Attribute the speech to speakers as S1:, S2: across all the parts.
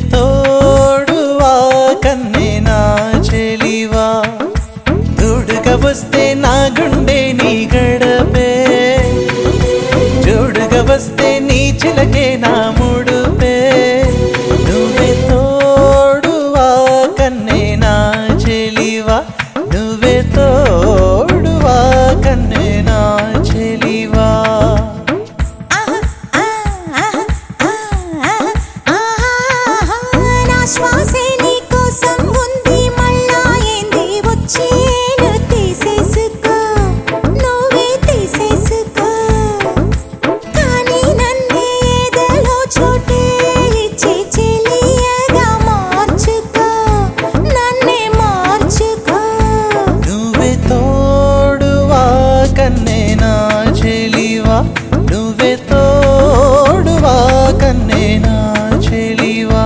S1: తోడువా కన్నే నా చెలివా తోడుగా వస్తే నా గుండె నీ గడపే జోడుగా వస్తే నీ చిలకే నా ముడుపే నువ్వే తోడువా కన్నే నా చెలివా నువ్వే తోడువా కన్నే నా చెలివా
S2: నా శ్వాసే నీ కోసం ఉంది మళ్ళా ఏంది వచ్చేను తీసేసుకో నువ్వే తీసేసుకో కానీ నన్నే ఏదలో చోటే ఇచ్చి చెలియగా మార్చుకో నన్నే మార్చుకో
S1: నువ్వే తోడువా కన్నే నా చెలివా నువ్వే తోడువా కన్నే నా చెలివా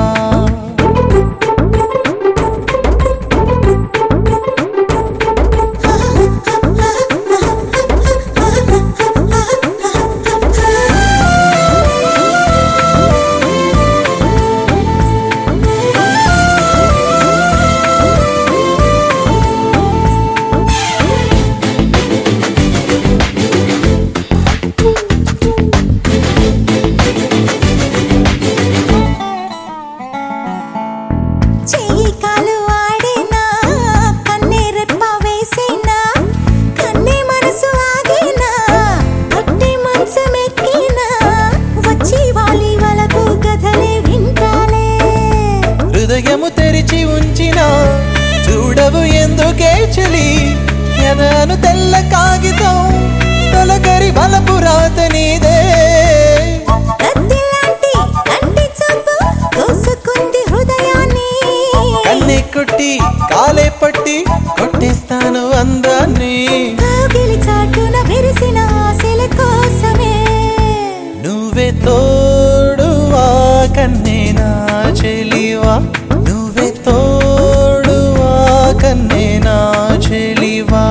S2: చెయ్యి కాలు ఆడేనా కన్నే రెప్ప వేసేనా కన్నే మనసు ఆగేనా కట్టి మంచం ఎక్కినా వచ్చి వాలి వలపు కథలే వింటాలే
S1: హృదయము తెరిచి ఉంచిన చూడవు ఎందుకే చలి ఎదను తెల్ల కాగితం తొలకరి బలపు రాత నీదే
S2: కత్తిలాంటి కంటి చూపు కోసుకుంది హృదయాన్ని
S1: కన్నె కొట్టి కాలే పట్టి కొట్టిస్తాను అందాన్ని
S2: కాగిలి చాటున విరిసిన ఆశల కోసమే
S1: నువ్వే తోడువా కన్నే నా చెలివా నువ్వే తోడువా కన్నే నా చెలివా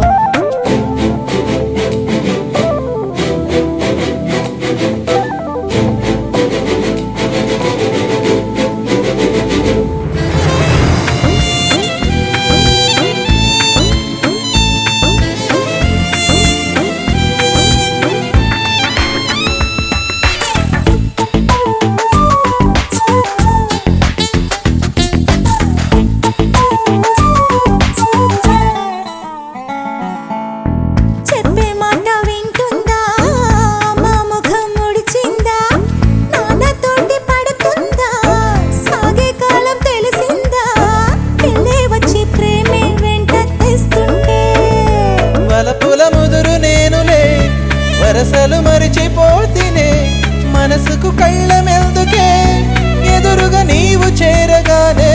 S2: చెప్పే మాట వింటుందా మా ముఖం ముడిచిందా నాన్నతోటి పడుతుందా సాగే కాలం తెలిసిందా పిల్లే వచ్చి ప్రేమే వెంట తెస్తుంటే
S1: వలపుల ముదురు నేనులే వరసలు మరిచిపోతినే మనసుకు కళ్ళమెల్దుకే ఎదురుగా నీవు చేరగానే